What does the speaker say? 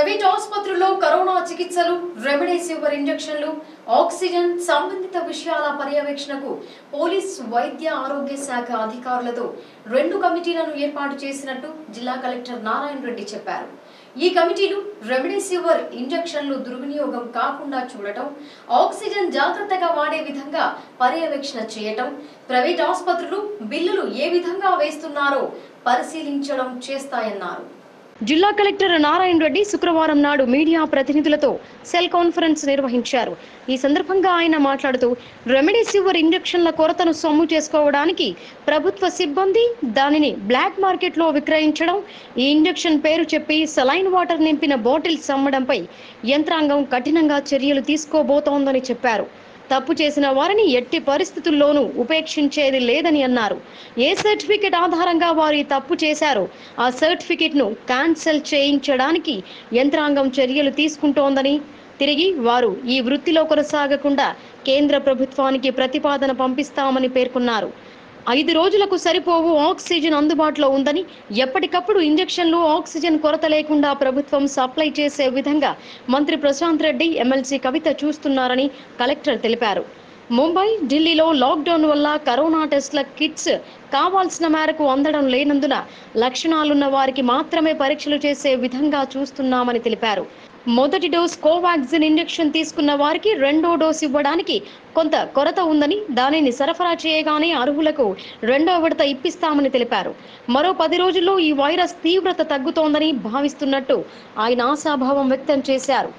private ఆసుపత్రుల్లో corona చికిత్సలు remdesivir ఇంజెక్షన్లు oxygen సంబంధిత విషయాల పర్యవేక్షణకు పోలీస్ వైద్య ఆరోగ్య శాఖ అధికారులతో రెండు కమిటీలను ఏర్పాటు చేసినట్టు జిల్లా కలెక్టర్ నారాయణ రెడ్డి చెప్పారు ఈ కమిటీలు రెమిడెసివిర్ ఇంజెక్షన్లు దుర్వినియోగం కాకుండా చూడటం ఆక్సిజన్ జాగ్రత్తగా వాడే విధంగా పర్యవేక్షణ చేయటం ప్రైవేట్ ఆసుపత్రులు బిల్లులు ఏ విధంగా వేస్తున్నారో పరిశీలించడం చేస్తాయన్నారు జిల్లా కలెక్టర్ నారాయణ రెడ్డి శుక్రవారం నాడు మీడియా ప్రతినిధులతో సెల్ కాన్ఫరెన్స్ నిర్వహించారు ఈ సందర్భంగా ఆయన మాట్లాడుతూ రెమిడెసివిర్ ఇంజెక్షన్ల కొరతను సొమ్ము చేసుకోవడానికి ప్రభుత్వ సిబ్బంది దానిని బ్లాక్ మార్కెట్లో విక్రయించడం ఈ ఇంజెక్షన్ పేరు చెప్పి సలైన్ వాటర్ నింపిన బాటిల్స్ అమ్మడంపై యంత్రాంగం కఠినంగా చర్యలు తీసుకోబోతోందని చెప్పారు తప్పు చేసిన వారిని ఎట్టి పరిస్థితుల్లోనూ ఉపేక్షించేది లేదని అన్నారు ఏ సర్టిఫికెట్ ఆధారంగా వారు ఈ తప్పు చేశారో ఆ సర్టిఫికెట్ ను క్యాన్సల్ చేయించడానికి యంత్రాంగం చర్యలు తీసుకుంటోందని తిరిగి వారు ఈ వృత్తిలో కొనసాగకుండా కేంద్ర ప్రభుత్వానికి ప్రతిపాదన పంపిస్తామని పేర్కొన్నారు ఐదు రోజులకు సరిపోవు ఆక్సిజన్ అందుబాటులో ఉందని ఎప్పటికప్పుడు ఇంజెక్షన్లు ఆక్సిజన్ కొరత లేకుండా ప్రభుత్వం సప్లై చేసే విధంగా మంత్రి ప్రశాంత్ రెడ్డి ఎమ్మెల్సీ కవిత చూస్తున్నారని కలెక్టర్ తెలిపారు ముంబై ఢిల్లీలో లాక్డౌన్ వల్ల కరోనా టెస్ట్ల కిట్స్ కావాల్సిన మేరకు అందడం లేనందున లక్షణాలున్న వారికి మాత్రమే పరీక్షలు చేసే విధంగా చూస్తున్నామని తెలిపారు మొదటి డోస్ కోవాక్సిన్ ఇంజెక్షన్ తీసుకున్న వారికి రెండో డోస్ ఇవ్వడానికి కొంత కొరత ఉందని దానిని సరఫరా చేయగానే అర్హులకు రెండో విడత ఇప్పిస్తామని తెలిపారు మరో పది రోజుల్లో ఈ వైరస్ తీవ్రత తగ్గుతోందని భావిస్తున్నట్టు ఆయన ఆశాభావం వ్యక్తం చేశారు